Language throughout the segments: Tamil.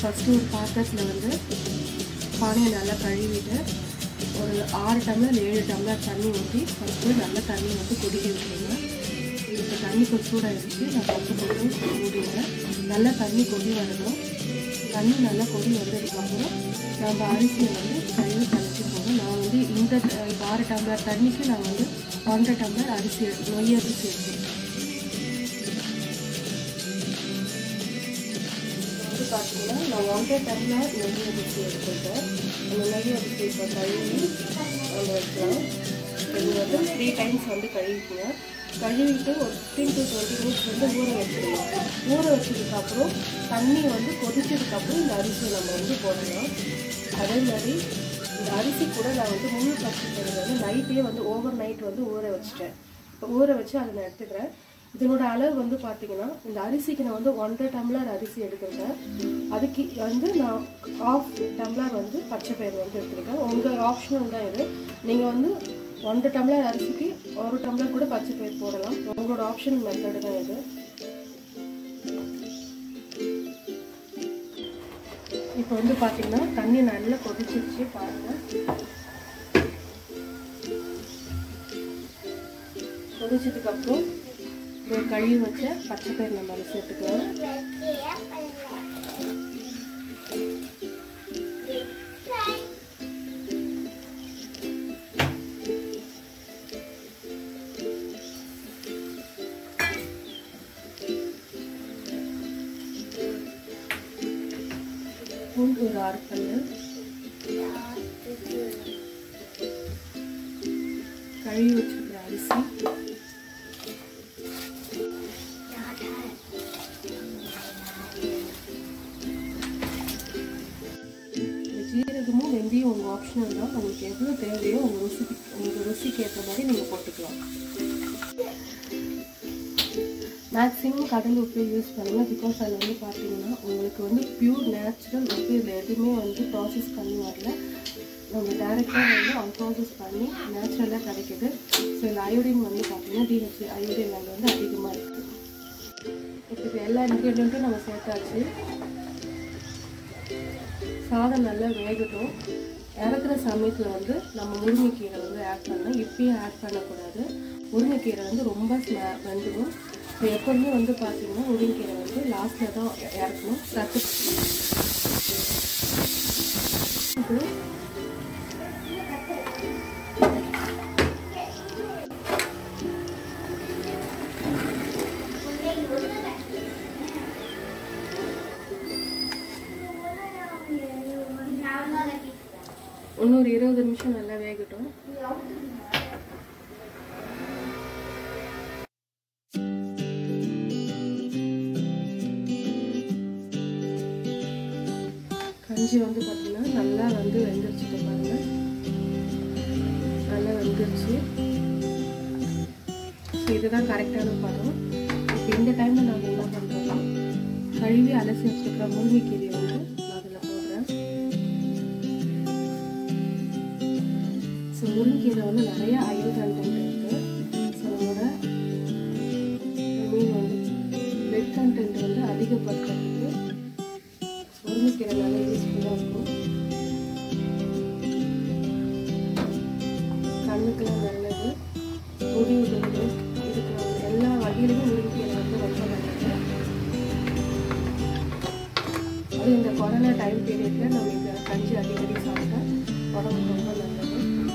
ஃபஸ்ட்டு ஒரு பாத்திரத்தில் வந்து பானையை நல்லா கழுவிட்டு ஒரு ஆறு டம்ளர் ஏழு டம்ளர் தண்ணி ஊற்றி ஃபஸ்ட்டு நல்லா தண்ணி வந்து கொதிக்க விட்டுருங்க இப்போ தண்ணி கொஞ்சம் சூடாகிடுச்சு நான் கொஞ்சம் கொஞ்சம் மூடிடுறேன் நல்லா தண்ணி கொதி வரணும் தண்ணி நல்லா கொதி வந்ததுக்கப்புறம் நம்ம அரிசியை வந்து கழுவி கழிச்சு போகணும் நான் வந்து இந்த ட- இப்போ ஆறு டம்ளர் தண்ணிக்கு நான் வந்து ஒன்றரை டம்ளர் அரிசி எடு- நொய் அரிசி எடுத்துருக்கேன் வந்து பார்த்தீங்கன்னா நான் ஒன்றரை டம்ளர் நெய் அரிசி எடுத்துருக்கேன் அந்த நெய் அரிசி இப்போ கழுவி நம்ம வைக்கலாம் இது வந்து த்ரீ டைம்ஸ் வந்து கழுவிக்குங்க கழுவிட்டு ஒரு ஃபிஃப்டீன் டு டுவெண்ட்டி மினிட்ஸ் வந்து ஊற வச்சுக்கலாம் ஊற வச்சதுக்கப்புறம் தண்ணி வந்து கொதிச்சதுக்கப்புறம் இந்த அரிசியை நம்ம வந்து போடலாம் அதே மாதிரி இந்த அரிசி கூட நான் வந்து முழு பச்சை பயிறு வந்து நைட்டே வந்து ஓவர் நைட் வந்து ஊற வச்சுட்டேன் இப்போ ஊற வச்சு அதை நான் எடுத்துக்கிறேன் இதனோட அளவு வந்து பார்த்தீங்கன்னா இந்த அரிசிக்கு நான் வந்து ஒன்றரை டம்ளர் அரிசி எடுத்திருக்கேன் அதுக்கு வந்து நான் ஆஃப் டம்ளர் வந்து பச்சை பயிறு வந்து எடுத்திருக்கேன் உங்கள் ஆப்ஷனல் தான் இது நீங்கள் வந்து ஒன்றரை டம்ளர் அரிசிக்கு ஒரு டம்ளர் கூட பச்சை பயிர் போடலாம் உங்களோட ஆப்ஷனல் மெத்தடு தான் இது இப்போ வந்து பார்த்தீங்கன்னா தண்ணி நல்லா கொதிச்சிருச்சு பாருங்கள் கொதிச்சதுக்கப்புறம் ஒரு கழுவி வச்ச பச்சை பயிர் நம்ம அதை சேர்த்துக்கலாம் பூண்டு ஒரு ஆறு பல்லு கழுவி வச்சிருக்கிற அரிசி இந்த ஜீரகமும் வெந்தயம் உங்கள் ஆப்ஷனல் தான் உங்களுக்கு எவ்வளோ தேவையோ உங்கள் ருசிக்கு உங்கள் ருசிக்கு ஏற்ற மாதிரி நீங்கள் போட்டுக்கலாம் மேக்ஸிமம் கடல் உப்பு யூஸ் பண்ணுங்கள் பிகாஸ் அதில் வந்து பார்த்தீங்கன்னா உங்களுக்கு வந்து பியூர் நேச்சுரல் உப்பு இதில் எதுவுமே வந்து ப்ராசஸ் பண்ணி வரல நம்ம டேரெக்டாக வந்து அன்ப்ராசஸ் பண்ணி நேச்சுரலாக கிடைக்குது ஸோ இதில் அயோடின் வந்து பார்த்தீங்கன்னா டிஹெச் அயோடின் லெவல் வந்து அதிகமாக இருக்குது இப்போ இது எல்லா இன்க்ரீடியண்ட்டும் நம்ம சேர்த்தாச்சு சாதம் நல்லா வேகட்டும் இறக்குற சமயத்தில் வந்து நம்ம முருங்கைக்கீரை வந்து ஆட் பண்ணலாம் இப்பயே ஆட் பண்ணக்கூடாது முருங்கைக்கீரை வந்து ரொம்ப ஸ்மெ- வெந்துடும் ஸோ எப்போதுமே வந்து பார்த்தீங்கன்னா முருங்கைக்கீரை வந்து லாஸ்ட்டில் தான் இ- இறக்கணும் சத்து இது இன்னொரு இருபது நிமிஷம் நல்லா வேகட்டும் கஞ்சி வந்து பார்த்தீங்கன்னா நல்லா வந்து வெந்துருச்சுட்டு பாருங்க நல்லா வெந்துருச்சு ஸோ இதுதான் கரெக்டான பதம் இப்போ இந்த டைமில் நம்ம என்ன பண்ணுறோம்னா கழுவி அலசி வச்சுருக்கிற முருங்கைக்கீரையை வந்து நான் அதில் போடுறேன் ஸோ முருங்கீரை வந்து நிறைய அயல் கண்டென்ட் இருக்குது ஸோ நம்மளோட மீன் வந்து பிளட் கண்டென்ட் வந்து அதிகப்படுத்துறதுக்கு முருங்கைக்கீரை நல்லா யூஸ்ஃபுல்லாக இருக்கும் கண்ணுக்கெல்லாம் நல்லது முடி உதவுது இருக்கிற எல்லா வகையிலுமே முருங்கைக்கீரை வந்து ரொம்ப நல்லது அது இந்த கொரோனா டைம் பீரியடில் நம்ம இந்த கஞ்சி அடிக்கடி சாப்பிட்டா உடம்புக்கு ரொம்ப நல்லது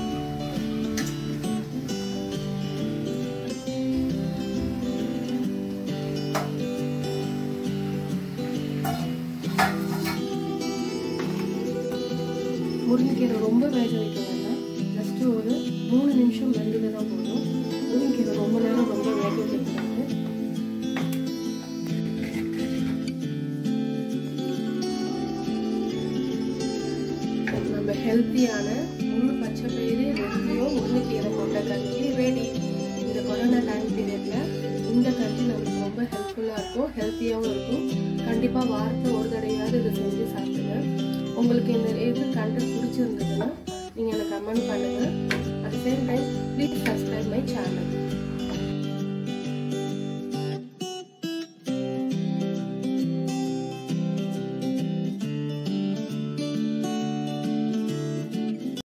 முருங்கைக்கீரை ரொம்ப வேக வைக்க வேண்டாம் ஜஸ்ட் ஒரு மூணு நிமிஷம் வெந்தது தான் போதும் முருங்கைக்கீரை ரொம்ப நேரம் ரொம்ப வேக வைக்கக்கூடாது நம்ம ஹெல்த்தியான முழு பச்சை பயிறு வெந்தயம் முருங்கைக்கீரை கொண்ட கஞ்சி ரெடி இந்த கொரோனா டைம் பீரியடில் இந்த கஞ்சி நமக்கு ரொம்ப ஹெல்ப்ஃபுல்லாக இருக்கும் ஹெல்த்தியாகவும் இருக்கும் கண்டிப்பாக வாரத்தை ஒரு தடவையாவது இதை செஞ்சு சாப்பிடுங்க உங்களுக்கு இந்த இது கண்டென்ட் பிடிச்சிருந்ததுன்னா நீங்கள் எனக்கு கமெண்ட் பண்ணுங்கள் at same time please subscribe my channel